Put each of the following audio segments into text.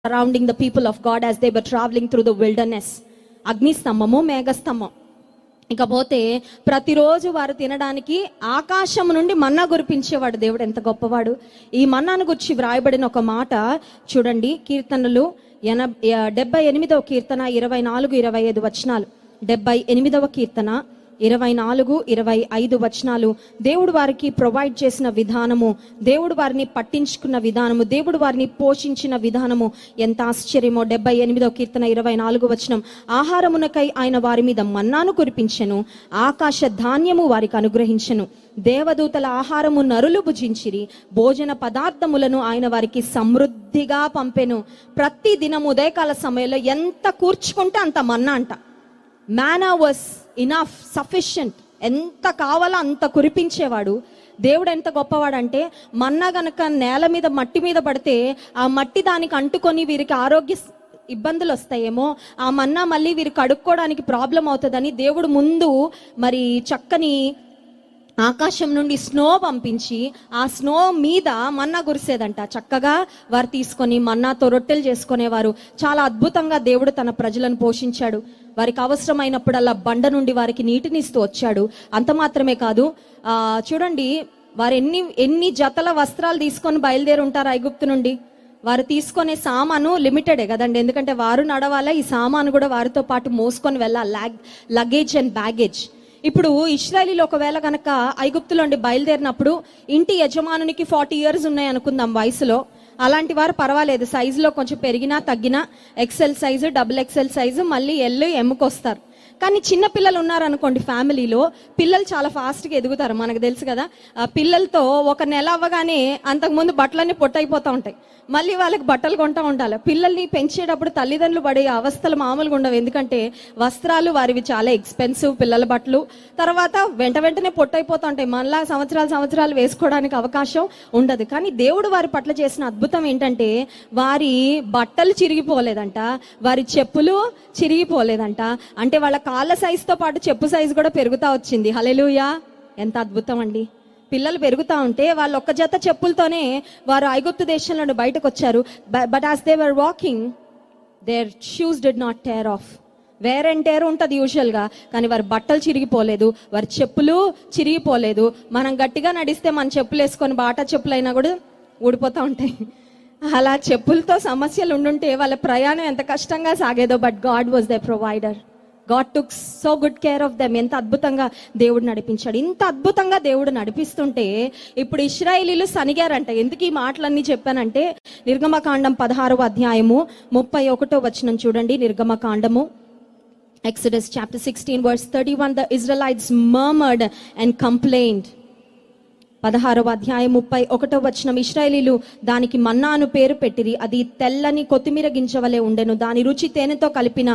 surrounding the people of God as they were traveling through the wilderness. అగ్నిస్తంభము మేఘస్తంభం ఇకపోతే ప్రతిరోజు వారు తినడానికి ఆకాశం నుండి మన్నా కురిపించేవాడు దేవుడు ఎంత గొప్పవాడు ఈ మన్నాను గురించి వ్రాయబడిన ఒక మాట చూడండి కీర్తనలు ఎన డెబ్బై ఎనిమిదవ కీర్తన ఇరవై నాలుగు ఇరవై ఐదు వచనాలు డెబ్బై ఎనిమిదవ కీర్తన ఇరవై నాలుగు ఇరవై ఐదు వచనాలు దేవుడు వారికి ప్రొవైడ్ చేసిన విధానము దేవుడు వారిని పట్టించుకున్న విధానము దేవుడు వారిని పోషించిన విధానము ఎంత ఆశ్చర్యమో డెబ్బై ఎనిమిదో కీర్తన ఇరవై నాలుగు వచనం ఆహారమునకై ఆయన వారి మీద మన్నాను కురిపించెను ఆకాశ ధాన్యము వారికి అనుగ్రహించెను దేవదూతల ఆహారము నరులు భుజించిరి భోజన పదార్థములను ఆయన వారికి సమృద్ధిగా పంపెను ప్రతి దినం ఉదయకాల సమయంలో ఎంత కూర్చుకుంటే అంత మన్నా అంట మానా వాస్ ఇనఫ్ సఫిషియంట్ ఎంత కావాలో అంత కురిపించేవాడు దేవుడు ఎంత గొప్పవాడంటే మన్నా గనక నేల మీద మట్టి మీద పడితే ఆ మట్టి దానికి అంటుకొని వీరికి ఆరోగ్య స్- ఇబ్బందులు వస్తాయేమో ఆ మన్నా మళ్ళీ వీరికి కడుక్కోవడానికి ప్రాబ్లం అవుతుందని దేవుడు ముందు మరి చక్కని ఆకాశం నుండి స్నో పంపించి ఆ స్నో మీద మన్నా కురిసేదంట చక్కగా వారు తీసుకొని మన్నాతో రొట్టెలు చేసుకునేవారు చాలా అద్భుతంగా దేవుడు తన ప్రజలను పోషించాడు వారికి అవసరమైనప్పుడల్లా బండ నుండి వారికి నీటిని ఇస్తూ వచ్చాడు అంత మాత్రమే కాదు ఆ చూడండి వారు ఎన్ని ఎన్ని జతల వస్త్రాలు తీసుకొని బయలుదేరి ఉంటారు ఐగుప్తు నుండి వారు తీసుకునే సామాను లిమిటెడే కదండి ఎందుకంటే వారు నడవాలా ఈ సామాను కూడా వారితో పాటు మోసుకొని వెళ్ళాలి లాగ్ లగేజ్ అండ్ బ్యాగేజ్ ఇప్పుడు ఇస్రాయలీలు ఒకవేళ గనక ఐగుప్తులో నుండి బయలుదేరినప్పుడు ఇంటి యజమానునికి ఫార్టీ ఇయర్స్ ఉన్నాయి అనుకుందాం వయసులో అలాంటి వారు పర్వాలేదు సైజులో కొంచెం పెరిగినా తగ్గినా XL size double XL size మళ్ళీ ఎల్లు ఎమ్ముకు వస్తారు కానీ చిన్న పిల్లలు ఉన్నారనుకోండి ఫ్యామిలీలో పిల్లలు చాలా ఫాస్ట్గా ఎదుగుతారు మనకు తెలుసు కదా ఆ పిల్లలతో ఒక నెల అవ్వగానే అంతకుముందు బట్టలన్నీ పొట్టయిపోతూ ఉంటాయి మళ్ళీ వాళ్ళకి బట్టలు కొంటా ఉండాలి పిల్లల్ని పెంచేటప్పుడు తల్లిదండ్రులు పడే అవస్థలు మామూలుగా ఉండవు ఎందుకంటే వస్త్రాలు వారివి చాలా ఎక్స్పెన్సివ్ పిల్లల బట్టలు తర్వాత వెంట వెంటనే పొట్టయిపోతూ ఉంటాయి మళ్ళా సంవత్సరాలు సంవత్సరాలు వేసుకోవడానికి అవకాశం ఉండదు కానీ దేవుడు వారి పట్ల చేసిన అద్భుతం ఏంటంటే వారి బట్టలు చిరిగిపోలేదంట వారి చెప్పులు చిరిగిపోలేదంట అంటే వాళ్ళ కాళ్ళ సైజుతో పాటు చెప్పు సైజు కూడా పెరుగుతా వచ్చింది హలెలుయా ఎంత అద్భుతం అండి పిల్లలు పెరుగుతా ఉంటే వాళ్ళు ఒక్క జత చెప్పులతోనే వారు ఐగుప్తు దేశంలో నుండి బయటకు వచ్చారు but as they were walking their shoes did not tear of wear and tear ఉంటుంది యూజువల్గా కానీ వారి బట్టలు చిరిగిపోలేదు వారి చెప్పులు చిరిగిపోలేదు మనం గట్టిగా నడిస్తే మన చెప్పులు వేసుకొని బాటా చెప్పులు అయినా కూడా ఊడిపోతూ ఉంటాయి అలా చెప్పులతో సమస్యలు ఉండుంటే వాళ్ళ ప్రయాణం ఎంత కష్టంగా సాగేదో but God was the provider God took so good care of them ఎంత అద్భుతంగా దేవుడు నడిపించాడు ఇంత అద్భుతంగా దేవుడు నడిపిస్తుంటే ఇప్పుడు ఇస్రాయేలీలు సనిగారంట ఎందుకు ఈ మాటలన్నీ చెప్పానంటే నిర్గమకాండం పదహారవ అధ్యాయము ముప్పై ఒకటో వచనం చూడండి నిర్గమకాండము Exodus chapter 16, verse 31 the Israelites murmured and complained. పదహారవ అధ్యాయం ముప్పై ఒకటో వచనం ఇస్రాయేలీలు దానికి మన్నాను పేరు పెట్టిరి అది తెల్లని కొత్తిమీర గింజ వలె ఉండెను దాని రుచి తేనెతో కలిపిన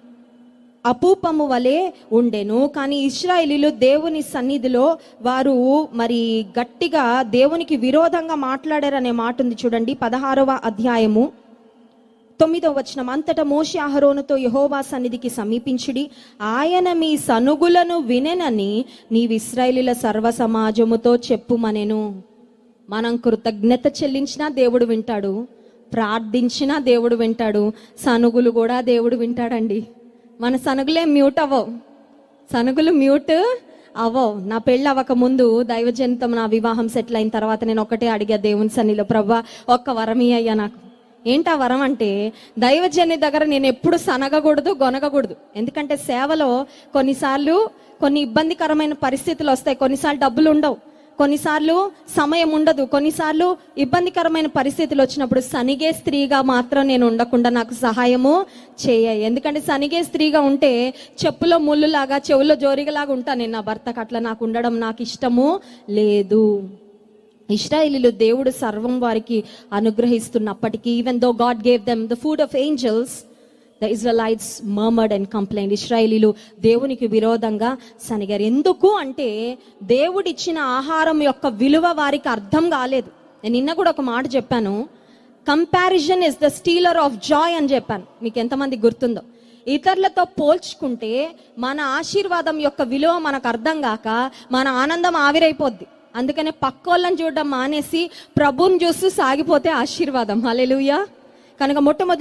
అపూపము వలె ఉండెను కానీ ఇస్రాయేలీలు దేవుని సన్నిధిలో వారు మరి గట్టిగా దేవునికి విరోధంగా మాట్లాడారనే మాట ఉంది చూడండి పదహారవ అధ్యాయము తొమ్మిదవ వచనం అంతటా మోషి అహరోనుతో యహోవా సన్నిధికి సమీపించుడి ఆయన మీ సనుగులను వినెనని నీవు ఇస్రాయేలీల సర్వ సమాజముతో చెప్పుమనెను మనం కృతజ్ఞత చెల్లించినా దేవుడు వింటాడు ప్రార్థించినా దేవుడు వింటాడు సనుగులు కూడా దేవుడు వింటాడండి మన సనుగులే మ్యూట్ అవ్వవు సనుగులు మ్యూట్ అవ్వవు నా పెళ్ళి అవ్వక ముందు దైవజనితం నా వివాహం సెటిల్ అయిన తర్వాత నేను ఒకటే అడిగా దేవుని సన్నిలో ప్రవ్వా ఒక్క వరమీ అయ్యా నాకు ఏంటా వరం అంటే దైవజన్ని దగ్గర నేను ఎప్పుడు సనగకూడదు గొనగకూడదు ఎందుకంటే సేవలో కొన్నిసార్లు కొన్ని ఇబ్బందికరమైన పరిస్థితులు వస్తాయి కొన్నిసార్లు డబ్బులు ఉండవు కొన్నిసార్లు సమయం ఉండదు కొన్నిసార్లు ఇబ్బందికరమైన పరిస్థితులు వచ్చినప్పుడు సనిగే స్త్రీగా మాత్రం నేను ఉండకుండా నాకు సహాయము చేయ ఎందుకంటే సనిగే స్త్రీగా ఉంటే చెప్పులో ముళ్ళులాగా చెవులో జోరిగలాగా ఉంటాను నేను నా భర్తకు అట్లా నాకు ఉండడం నాకు ఇష్టము లేదు ఇస్రాయేలీలు దేవుడు సర్వం వారికి అనుగ్రహిస్తున్నప్పటికీ even though God gave them the food of angels the Israelites murmured and complaint ఇస్రాయేలీలు దేవునికి విరోధంగా సనిగారు ఎందుకు అంటే దేవుడిచ్చిన ఆహారం యొక్క విలువ వారికి అర్థం కాలేదు నేను నిన్న కూడా ఒక మాట చెప్పాను comparison is the stealer of joy అని చెప్పాను మీకు ఎంతమంది గుర్తుందో ఇతరులతో పోల్చుకుంటే మన ఆశీర్వాదం యొక్క విలువ మనకు అర్థం కాక మన ఆనందం ఆవిరైపోద్ది అందుకనే పక్కోళ్ళని చూడడం మానేసి ప్రభుని చూస్తూ సాగిపోతే ఆశీర్వాదం హల్లెలూయా కనుక మొట్టమొదటి